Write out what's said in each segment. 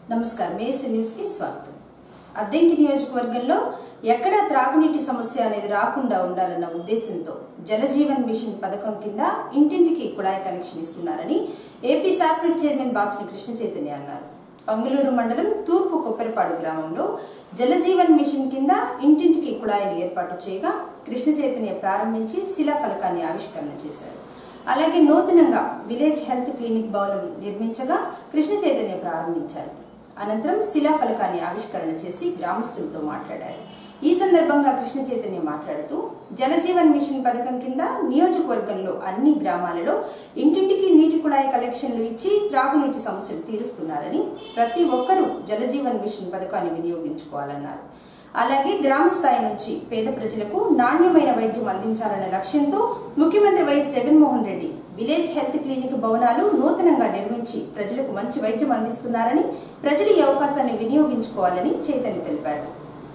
నమస్కారం AC news కి స్వాగతం అద్దెంకి నియోజకవర్గంలో ఎక్కడా త్రాగునీటి సమస్య అనేది రాకుండా ఉండాలన్న ఉద్దేశంతో జలజీవన్ మిషన్ పథకం కింద ఇంటింటికి కుళాయి కనెక్షన్ ఇస్తున్నారని ఏపీ సాఫ్ట్వేర్ చైర్మన్ బాక్సుని కృష్ణ చైతన్య అన్నారు పంగులూరు మండలం తూర్పు కొప్పరిపాడు గ్రామంలో జలజీవన్ మిషన్ కింద ఇంటింటికి కుళాయిలు ఏర్పాటు చేయగా కృష్ణ చైతన్య ప్రారంభించి శిలాఫలకాన్ని ఆవిష్కరణ చేశారు అలాగే నూతనంగా విలేజ్ హెల్త్ క్లినిక్ భవనం నిర్మించగా కృష్ణ చైతన్య ప్రారంభించారు అనంతరం శిలాఫలకాన్ని ఆవిష్కరణ చేసి గ్రామస్తులతో మాట్లాడారు ఈ సందర్భంగా కృష్ణ చైతన్య మాట్లాడుతూ జలజీవన్ మిషన్ పథకం కింద నియోజకవర్గంలో అన్ని గ్రామాలలో ఇంటింటికి నీటి కుళాయి కలెక్షన్లు ఇచ్చి త్రాగునీటి సమస్యలు తీరుస్తున్నారని ప్రతి ఒక్కరూ జలజీవన్ మిషన్ పథకాన్ని వినియోగించుకోవాలన్నారు అలాగే గ్రామ స్థాయి నుంచి పేద ప్రజలకు నాణ్యమైన వైద్యం అందించాలన్న లక్ష్యంతో ముఖ్యమంత్రి YS Jaganmohan Reddy village health clinic భవనాలు నూతనంగా నిర్మించి ప్రజలకు మంచి వైద్యం అందిస్తున్నారని ప్రజలు ఈ అవకాశాన్ని వినియోగించుకోవాలని చైతన్య తెలిపారు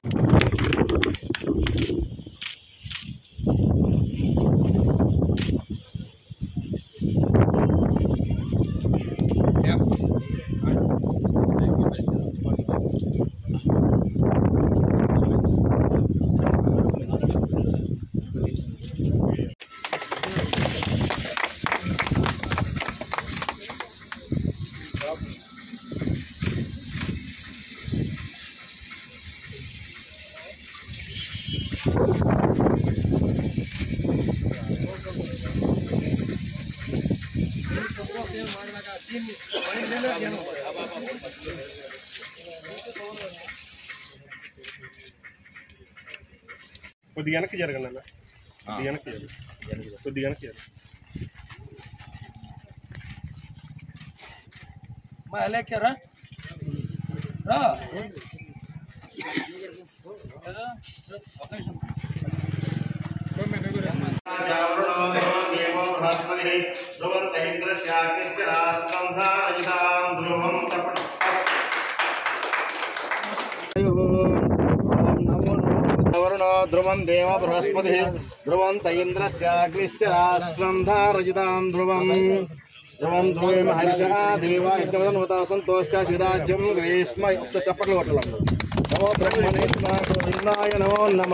కొద్దిగా వెనక్కి జరగండి అన్న కొద్దిగా వెనక్కి జరగండి కొద్దిగా వెనక్కి జరగండి మా లేకే రా రా ధ్రువం దేవ బృహస్పతి ధ్రువం తైంద్రస్యాగ్నిశ్చ రాష్ట్రం ధారజితాం ధ్రువం ధ్రువం ధ్రువేమ హర్ష దేవ యజ్ఞవదన్వత సంతోష శిరాజ్యం గ్రీష్మ ఒకసారి చప్పట్లు కొట్టలం నమో బ్రహ్మణే గోవిందాయ నమో నమ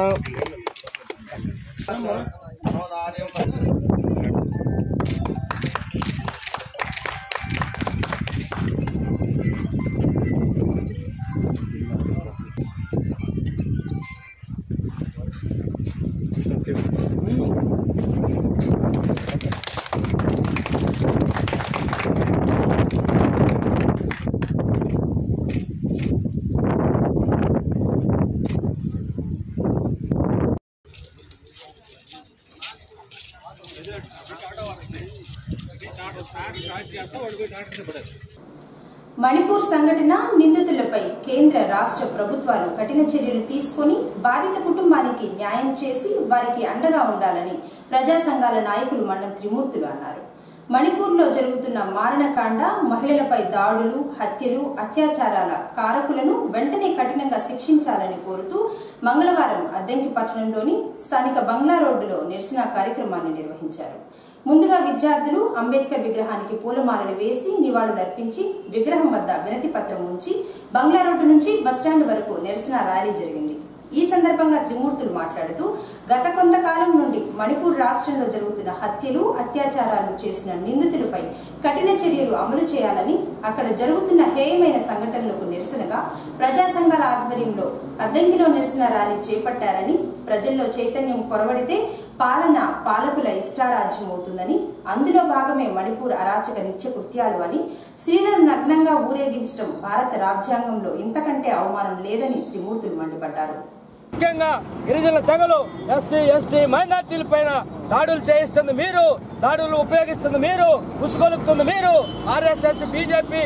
మణిపూర్ సంఘటన నిందితులపై కేంద్ర రాష్ట్ర ప్రభుత్వాలు కఠిన చర్యలు తీసుకుని బాధిత కుటుంబానికి న్యాయం చేసి వారికి అండగా ఉండాలని ప్రజా సంఘాల నాయకులు మండం త్రిమూర్తులు అన్నారు మణిపూర్లో జరుగుతున్న మారణకాండ మహిళలపై దాడులు హత్యలు అత్యాచారాల కారకులను వెంటనే కఠినంగా శిక్షించాలని కోరుతూ మంగళవారం అద్దంకి పట్టణంలోని స్థానిక బంగ్లా రోడ్డులో నిరసన కార్యక్రమాన్ని నిర్వహించారు ముందుగా విద్యార్థులు అంబేద్కర్ విగ్రహానికి పూలమాలలు వేసి నివాళులర్పించి విగ్రహం వద్ద వినతి పత్రం ఉంచి బంగ్లా రోడ్డు నుంచి బస్టాండ్ వరకు నిరసన ర్యాలీ జరిగింది ఈ సందర్భంగా త్రిమూర్తులు మాట్లాడుతూ గత కొంతకాలం నుండి మణిపూర్ రాష్ట్రంలో జరుగుతున్న హత్యలు అత్యాచారాలు చేసిన నిందితులపై కఠిన చర్యలు అమలు చేయాలని అక్కడ జరుగుతున్న హేయమైన సంఘటనలకు నిరసనగా ప్రజా సంఘాల ఆధ్వర్యంలో అద్దంకిలో నిరసన ర్యాలీ చేపట్టారని ప్రజల్లో చైతన్యం కొరవడితే పాలన పాలకుల ఇష్టారాజ్యం అవుతుందని అందులో భాగమే మణిపూర్ అరాచక నిత్య కృత్యాలు అని స్త్రీలను నగ్నంగా ఊరేగించడం భారత రాజ్యాంగంలో ఇంతకంటే అవమానం లేదని త్రిమూర్తులు మండిపడ్డారు ముఖ్యంగా గిరిజనుల తెగలు ఎస్సీ ఎస్టీ మైనార్టీల పైన దాడులు చేయిస్తుంది మీరు దాడులు ఉపయోగిస్తుంది మీరు ఉసుగొలుపుతుంది మీరు ఆర్ఎస్ఎస్ బీజేపీ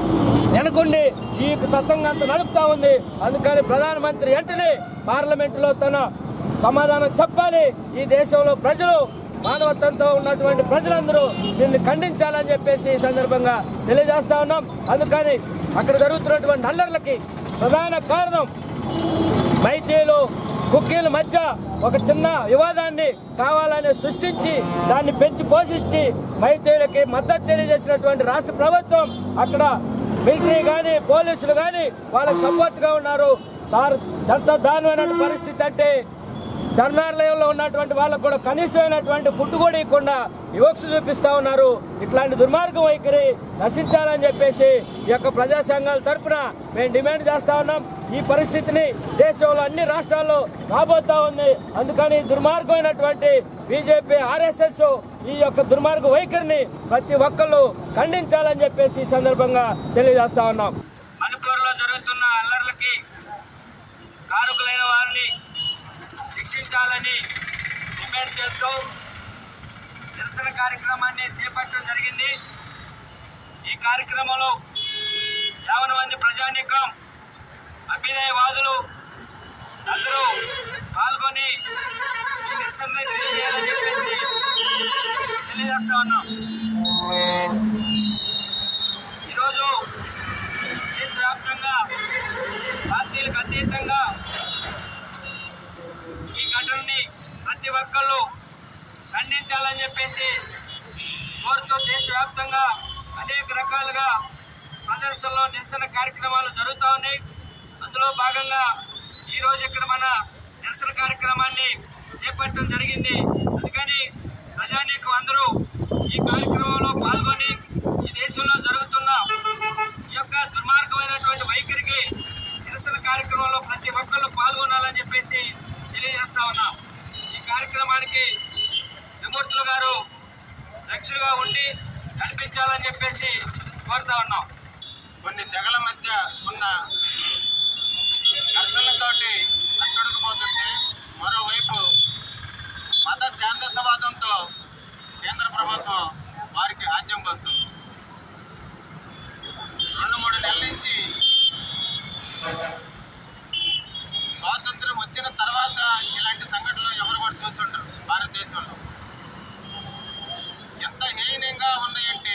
వెనకుండి ఈ తత్వంగా నడుపుతా ఉంది అందుకని ప్రధానమంత్రి వెంటనే పార్లమెంట్ లో తన సమాధానం చెప్పాలి ఈ దేశంలో ప్రజలు మానవత్వంతో ఉన్నటువంటి ప్రజలందరూ దీన్ని ఖండించాలని చెప్పేసి ఈ సందర్భంగా తెలియజేస్తా ఉన్నాం అందుకని అక్కడ జరుగుతున్నటువంటి అల్లర్లకి ప్రధాన కారణం మైతీలు కుక్కీల మధ్య ఒక చిన్న వివాదాన్ని కావాలని సృష్టించి దాన్ని పెంచి పోషించి మైతీలకి మద్దతు తెలియజేసినటువంటి రాష్ట్ర ప్రభుత్వం అక్కడ మిలిటరీ కానీ పోలీసులు కానీ వాళ్ళకి సపోర్ట్ గా ఉన్నారు దారు- ఎంత దారుణమైన పరిస్థితి అంటే ధర్నాలయంలో ఉన్నటువంటి వాళ్ళకు కూడా కనీసమైనటువంటి ఫుడ్ కూడా ఇవ్వకుండా వివక్ష చూపిస్తా ఉన్నారు ఇట్లాంటి దుర్మార్గం వైఖరి నశించాలని చెప్పేసి ఈ యొక్క ప్రజా సంఘాల తరపున మేము డిమాండ్ చేస్తా ఉన్నాం ఈ పరిస్థితిని దేశంలో అన్ని రాష్ట్రాల్లో రాబోతా ఉంది అందుకని దుర్మార్గమైనటువంటి బీజేపీ ఆర్ఎస్ఎస్ ఈ యొక్క దుర్మార్గ వైఖరిని ప్రతి ఒక్కళ్ళు ఖండించాలని చెప్పేసి ఈ సందర్భంగా తెలియజేస్తా ఉన్నాం మణిపూర్లో జరుగుతున్న అల్లర్లకి కారకులైన వారిని శిక్షించాలని డిమాండ్ చేస్తూ నిరసన కార్యక్రమాన్ని చేపట్టడం జరిగింది ఈ కార్యక్రమంలో యావన మంది ప్రజానీకం అభ్యుదయవాదులు అందరూ పాల్గొని ఈ నిరసనని తెలియజేయాలని చెప్పేసి తెలియజేస్తా ఉన్నాం ఈరోజు దేశవ్యాప్తంగా పార్టీలకు అతీతంగా ఈ ఘటనని ప్రతి ఒక్కళ్ళు ఖండించాలని చెప్పేసి కోరుతూ దేశవ్యాప్తంగా అనేక రకాలుగా ప్రదర్శనలో నిరసన కార్యక్రమాలు జరుగుతూ ఉన్నాయి అందులో భాగంగా ఈ రోజు ఇక్కడ మన నిరసన కార్యక్రమాన్ని చేపట్టడం జరిగింది అందుకని ప్రజానీకం అందరూ ఈ కార్యక్రమంలో పాల్గొని ఈ దేశంలో జరుగుతున్న ఈ యొక్క దుర్మార్గమైనటువంటి వైఖరికి నిరసన కార్యక్రమంలో ప్రతి ఒక్కళ్ళు పాల్గొనాలని చెప్పేసి తెలియజేస్తా ఉన్నాం ఈ కార్యక్రమానికి విమూర్తులు గారు దక్షులుగా ఉండి నడిపించాలని చెప్పేసి కోరుతా ఉన్నాం కొన్ని తెగల మధ్య ఉన్న ఘర్షణలతోటి అట్టడుగుపోతుంటే మరోవైపు మత ఛాందసవాదంతో కేంద్ర ప్రభుత్వం వారికి ఆజ్యం వస్తుంది రెండు మూడు నెలల నుంచి స్వాతంత్రం వచ్చిన తర్వాత ఇలాంటి సంఘటనలు ఎవరు కూడా చూస్తుండరు భారతదేశంలో ఎంత హీనంగా ఉన్నాయంటే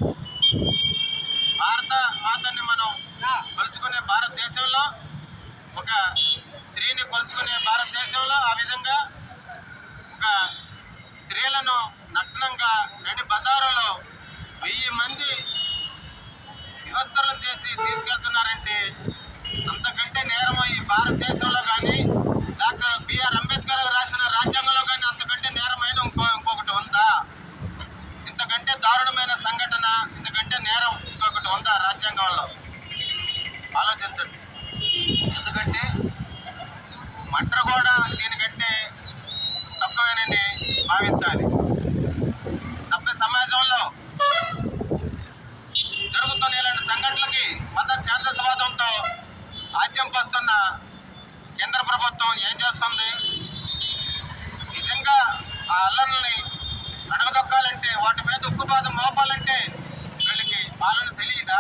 భారత మాతని మనం కొలుచుకునే భారతదేశంలో ఒక స్త్రీని కొలుచుకునే భారతదేశంలో ఆ విధంగా ఒక స్త్రీలను నగ్నంగా నడి బజారులో వెయ్యి మంది వ్యవస్థలు చేసి తీసుకెళ్తున్నారంటే అంతకంటే నేరం ఈ భారతదేశంలో కానీ డాక్టర్ బిఆర్ అంబేద్కర్ రాసిన రాజ్యాంగంలో కానీ అంతకంటే నేరమైన ఇంకో ఇంకొకటి ఉందా ఇంతకంటే దారుణమైన సంఘటన ఇంతకంటే నేరం ఇంకొకటి ఉందా రాజ్యాంగంలో ఆలోచించండి ఎందుకంటే మట్ర కూడా దీనికంటే తక్కువేనని భావించాలి సభ్య సమాజంలో జరుగుతున్న ఇలాంటి సంఘటనలకి మత ఛాందసవాదంతో ఆద్యం పోస్తున్న కేంద్ర ప్రభుత్వం ఏం చేస్తుంది నిజంగా ఆ అల్లర్లని అడగదొక్కాలంటే వాటి మీద ఉక్కుపాదం మోపాలంటే వీళ్ళకి పాలన తెలియదా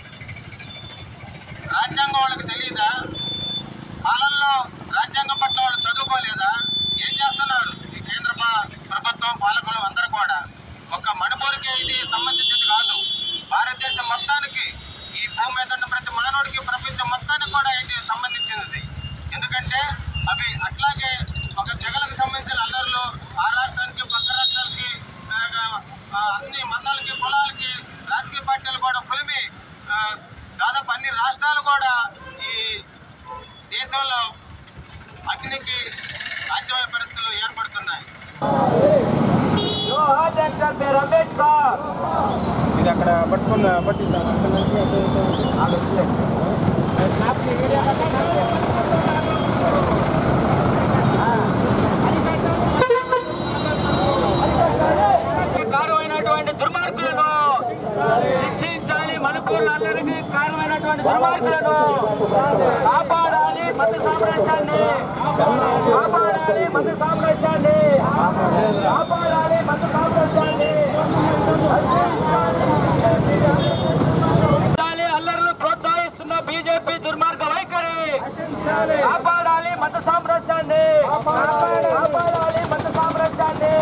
రాజ్యాంగం వాళ్ళకి తెలియదా పాలనలో రాజ్యాంగం పట్ల వాళ్ళు చదువుకోలేదా ఏం చేస్తున్నారు ఈ కేంద్ర ప- ప్రభుత్వం పాలకులు అందరూ కూడా ఒక్క మణిపూర్కి ఇది సంబంధించింది కాదు భారతదేశం మొత్తానికి ఈ భూమి మీద ఉన్న ప్రతి మానవుడికి ప్రపంచం మొత్తానికి కూడా ఇది సంబంధించినది ఎందుకంటే అవి అట్లాగే ఒక జగలకు సంబంధించిన అల్లర్లు ఆ రాష్ట్రానికి పక్క రాష్ట్రాలకి ఆ, ఆ, అన్ని మతాలకి కులాలకి రాజకీయ పార్టీలు కూడా పులిమి ఆ, దాదాపు అన్ని రాష్ట్రాలు కూడా ఈ దేశంలో అగ్నికి సాధ్యమయ్యే పరిస్థితులు ఏర్పడుతున్నాయి జోహార్ డాక్టర్ బిఆర్ అంబేద్కర్ ఇది అక్కడ పట్టుకున్న పట్టిద్దాం అక్కడ నుంచి అటు ఇటు ఆడ వదిలేయ్. కారణమైనటువంటి దుర్మార్గులను శిక్షించాలి మణిపూర్ అందరికీ కారణమైనటువంటి దుర్మార్గులను కాపాడాలి మత సామ్రాజ్యాన్ని కాపాడాలి మత సామ్రాజ్యాన్ని కాపాడాలి మత సామ్రాజ్యాన్ని కాపాడాలి, అల్లర్లు ప్రోత్సహిస్తున్న బీజేపీ దుర్మార్గ వైఖరి కాపాడాలి మత సామ్రాజ్యాన్ని కాపాడాలి మత సామ్రాజ్యాన్ని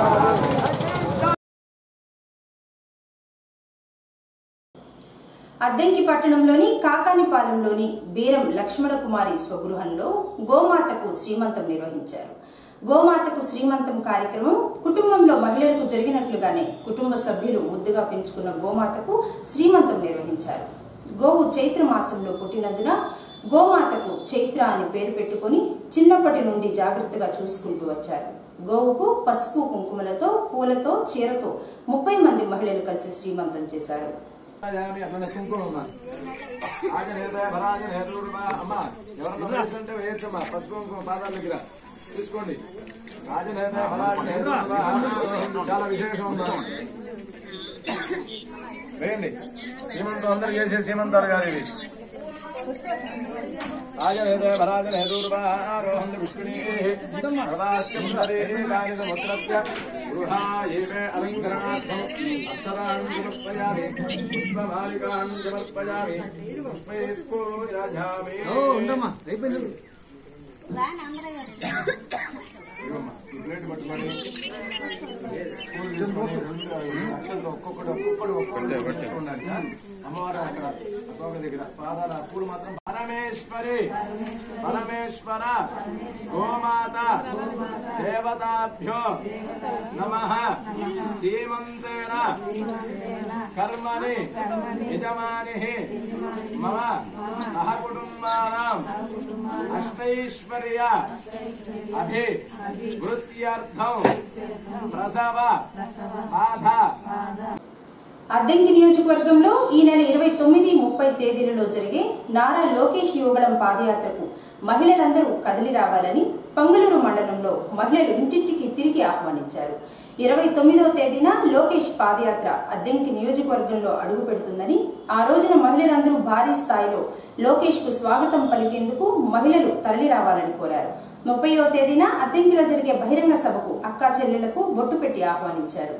అద్దెంకి పట్టణంలోని కాకానిపాలెంలోని బీరం లక్ష్మణ కుమారి స్వగృహంలో గోమాతకు శ్రీమంతం నిర్వహించారు గోమాతకు శ్రీమంతం కార్యక్రమం కుటుంబంలో మహిళలకు జరిగినట్లుగానే కుటుంబ సభ్యులు ముద్దుగా పెంచుకున్న గోమాతకు శ్రీమంతం నిర్వహించారు గోవు చైత్ర మాసంలో పుట్టినందున గోమాతకు చైత్ర అని పేరు పెట్టుకొని చిన్నప్పటి నుండి జాగ్రత్తగా చూసుకుంటూ వచ్చారు గోవుకు పసుపు కుంకుమలతో పూలతో చీరతో ముప్పై మంది మహిళలు కలిసి శ్రీమంతం చేశారు రాజాని అట్లనే కుంకుమ అమ్మ ఆజనేత భరాజనేతుడు అమ్మ ఎవరన్నా వేస్తుంటే వేయచ్చమ్మా పసుపు కుంకుమ పాదాల దగ్గర తీసుకోండి రాజనేత భరాజనేతుడు చాలా విశేషం ఉందా వేయండి సీమంతం అందరూ చేసే సీమంతాలు కాదు ఇవి రాజనేత భరాజనేతుర్వారోహం విష్ణుని ముద్రస్య గృహా ఏవే అలంకరణార్థం అక్షరాన్ని సమర్పయామి పుష్పమాలికాన్ని సమర్పయామి పుష్పేత్కోజామి ఉండమ్మా అయిపోయింది ఇవ్వమ్మా, ఈ ప్లేట్ పట్టుకొని పూలు తీసుకొని అక్షంతలు ఒక్కొక్కటి ఒక్కొక్కటి ఒక్కొక్కటి తీసుకోండి అమ్మవారు అక్కడ ఒక్కొక్క దగ్గర పాదాల పూలు మాత్రం పరమేశ్వరి పరమేశ్వర గోమాత దేవతాభ్యో నమ సీమంతేన కర్మని యజమాని మమ సహ కుటుంబానాం అష్టైశ్వర్య అభి వృత్త్యర్థం ప్రసవ బాధ అద్దెంకి నియోజకవర్గంలో ఈ నెల ఇరవై తొమ్మిది ముప్పై తేదీలలో జరిగే నారా లోకేష్ యువగళం పాదయాత్రకు మహిళలందరూ కదిలి రావాలని పంగులూరు మండలంలో మహిళలు ఇంటింటికి తిరిగి ఆహ్వానించారు ఇరవై తొమ్మిదవ తేదీన లోకేష్ పాదయాత్ర అద్దెంకి నియోజకవర్గంలో అడుగు పెడుతుందని ఆ రోజున మహిళలందరూ భారీ స్థాయిలో లోకేష్ కు స్వాగతం పలికేందుకు మహిళలు తరలి రావాలని కోరారు ముప్పైవ తేదీన అద్దెంకిలో జరిగే బహిరంగ సభకు అక్కా చెల్లెళ్లకు బొట్టు పెట్టి ఆహ్వానించారు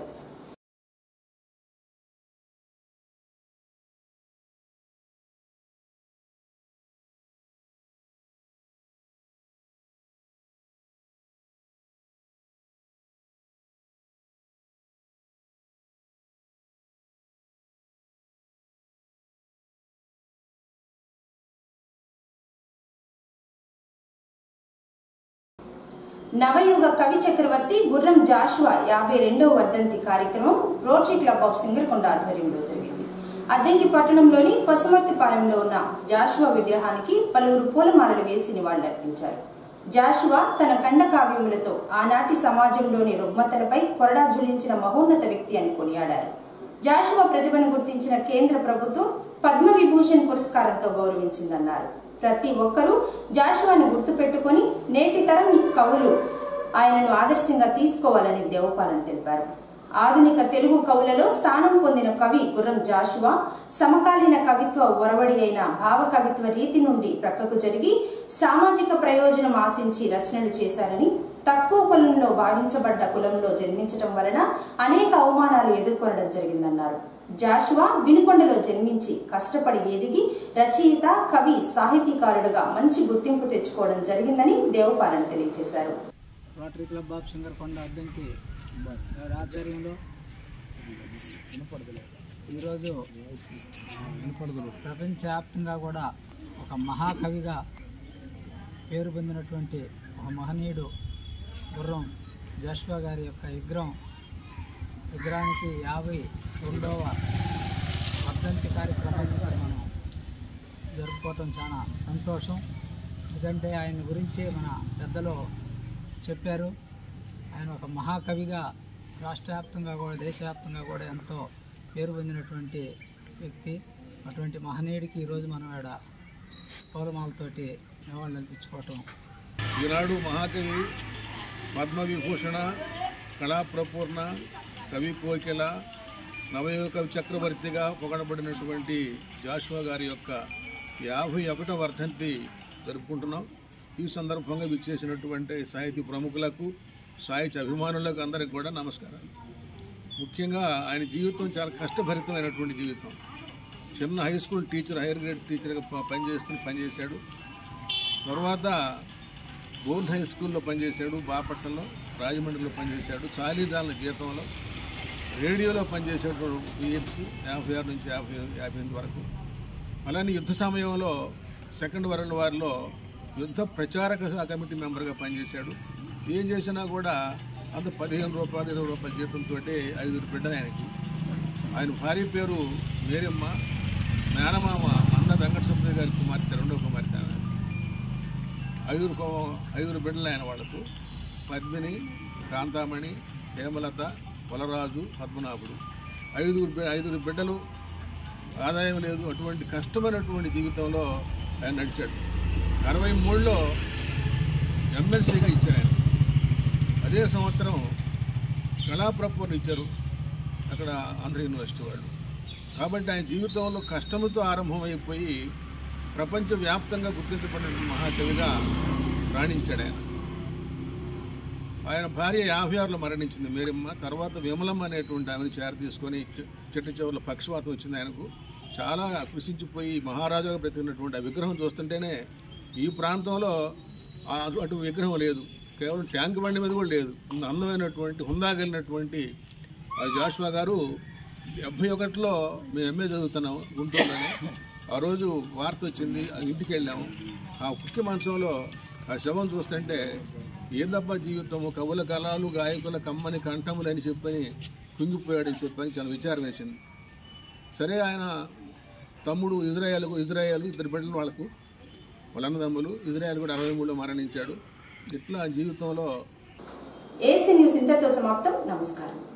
నవయుగ కవి చక్రవర్తి గుర్రం జాషువా యాభై రెండవ వర్ధంతి కార్యక్రమం రోటరీ క్లబ్ ఆఫ్ సింగర్కొండ ఆధ్వర్యంలో జరిగింది అద్దెంకి పట్టణంలోని పశుమర్తిపాలెంలో ఉన్న జాషువా విగ్రహానికి పలువురు పూలమాలలు వేసి నివాళులర్పించారు జాషువా తన ఖండ కావ్యములతో ఆనాటి సమాజంలోని రుగ్మతలపై కొరడా ఝులించిన మహోన్నత వ్యక్తి అని కొనియాడారు జాషువా ప్రతిభను గుర్తించిన కేంద్ర ప్రభుత్వం పద్మ విభూషణ్ పురస్కారంతో గౌరవించిందన్నారు ప్రతి ఒక్కరూ జాషువాను గుర్తుపెట్టుకొని నేటి తరం కవులు ఆయనను ఆదర్శంగా తీసుకోవాలని దేవపాలన తెలిపారు ఆధునిక తెలుగు కవులలో స్థానం పొందిన కవి గుర్రం జాషువా సమకాలీన కవిత్వ ఒరవడి అయిన భావ కవిత్వ రీతి నుండి ప్రక్కకు జరిగి సామాజిక ప్రయోజనం ఆశించి రచనలు చేశారని తక్కువ కులంలో భావించబడ్డ కులంలో జన్మించటం వలన అనేక అవమానాలు ఎదుర్కొనడం జరిగిందన్నారు జాషువా వినుకొండలో జన్మించి కష్టపడి ఎదిగి రచయిత కవి సాహితీకారుడుగా మంచి గుర్తింపు తెచ్చుకోవడం జరిగిందని దేవపాలన తెలియజేశారు rotary club of Singarakonda Addanki వారి ఆధ్వర్యంలో ఈరోజు ప్రపంచవ్యాప్తంగా కూడా ఒక మహాకవిగా పేరు పొందినటువంటి ఒక మహనీయుడు గుర్రం జాషువా గారి యొక్క విగ్రహం విగ్రహానికి యాభై రెండవ వర్ధంతి కార్యక్రమాన్ని ఇక్కడ మనం జరుపుకోవటం చాలా సంతోషం ఎందుకంటే ఆయన గురించి మన పెద్దలు చెప్పారు ఆయన ఒక మహాకవిగా రాష్ట్ర వ్యాప్తంగా కూడా దేశవ్యాప్తంగా కూడా ఎంతో పేరు పొందినటువంటి వ్యక్తి అటువంటి మహనీయుడికి ఈరోజు మనం ఆడ పూలమాలతోటి నివాళులు అర్పించుకోవటం ఈనాడు మహాకవి పద్మవిభూషణ కళాప్రపూర్ణ కవి కోకిల నవయుగ కవి చక్రవర్తిగా పొగడబడినటువంటి జాషువా గారి యొక్క యాభై ఒకటో వర్ధంతి జరుపుకుంటున్నాం ఈ సందర్భంగా విచ్చేసినటువంటి సాహితీ ప్రముఖులకు సాహిత్య అభిమానులకు అందరికి కూడా నమస్కారాలు ముఖ్యంగా ఆయన జీవితం చాలా కష్టభరితమైనటువంటి జీవితం చిన్న high school teacher higher grade టీచర్గా ప- పనిచేస్తూ పనిచేశాడు తర్వాత గోల్డ్ హై స్కూల్లో పనిచేశాడు బాపట్లలో రాజమండ్రిలో పనిచేశాడు చాలీదాల జీతంలో రేడియోలో పనిచేసాడు ఇయర్స్ యాభై ఆరు నుంచి యాభై యాభై ఎనిమిది వరకు అలానే యుద్ధ సమయంలో సెకండ్ వరల్డ్ వార్లో యుద్ధ ప్రచారక కమిటీ మెంబర్గా పనిచేశాడు ఏం చేసినా కూడా అంత పదిహేను రూపాయలు ఇరవై రూపాయల జీతంతో ఐదుగురు బిడ్డలు ఆయనకి ఆయన భార్య పేరు మేరమ్మ మేనమామ గారి కుమార్తె రెండో కుమార్తె ఆమె ఐదుగురు కో- ఐదుగురు బిడ్డలు ఆయన వాళ్ళకు పద్మిని కాంతామణి హేమలత వలరాజు పద్మనాభుడు ఐదుగురు బి- ఐదుగురు బిడ్డలు ఆదాయం లేదు అటువంటి కష్టమైనటువంటి జీవితంలో ఆయన నడిచాడు అరవై మూడులో ఎమ్మెల్సీగా ఇచ్చారు ఆయన అదే సంవత్సరం కళాప్రపూర్ణ ఇచ్చారు అక్కడ ఆంధ్ర యూనివర్సిటీ వాళ్ళు కాబట్టి ఆయన జీవితంలో కష్టముతో ఆరంభమైపోయి ప్రపంచవ్యాప్తంగా గుర్తించబడిన మహాకవిగా రాణించాడు ఆయన ఆయన భార్య యాభై ఆరులో మరణించింది మేరమ్మ తర్వాత విమలమ్మ అనేటువంటి ఆమెను చేర తీసుకొని చి- చిట్ట చివరిలో పక్షవాతం వచ్చింది ఆయనకు చాలా కృషించిపోయి మహారాజుగా బ్రతికినటువంటి ఆ విగ్రహం చూస్తుంటేనే ఈ ప్రాంతంలో ఆ అటు- అటు విగ్రహం లేదు కేవలం ట్యాంక్ బండి మీద కూడా లేదు అందమైనటువంటి హుందాగలిగినటువంటి ఆ జాషువా గారు డెబ్బై ఒకటిలో మేము ఎంఏ చదువుతున్నాం గుంటూరులోనే ఆ రోజు వార్త వచ్చింది ఆ ఇంటికి వెళ్ళాము ఆ కుక్కి మంచంలో ఆ శవం చూస్తుంటే ఏందబ్బా జీవితము కవుల కళలు గాయకుల కమ్మని కంఠములు అని చెప్పని కుంగిపోయాడని చెప్పని చాలా విచారం వేసింది సరే ఆయన తమ్ముడు ఇజ్రాయేల్కు ఇజ్రాయేల్ ఇద్దరు బిడ్డలు వాళ్ళకు వాళ్ళ అన్నదమ్ములు ఇజ్రాయేల్ కూడా అరవై మూడులో మరణించాడు ఇట్లా జీవితంలో ఏసీ న్యూస్ ఇంతటితో సమాప్తం నమస్కారం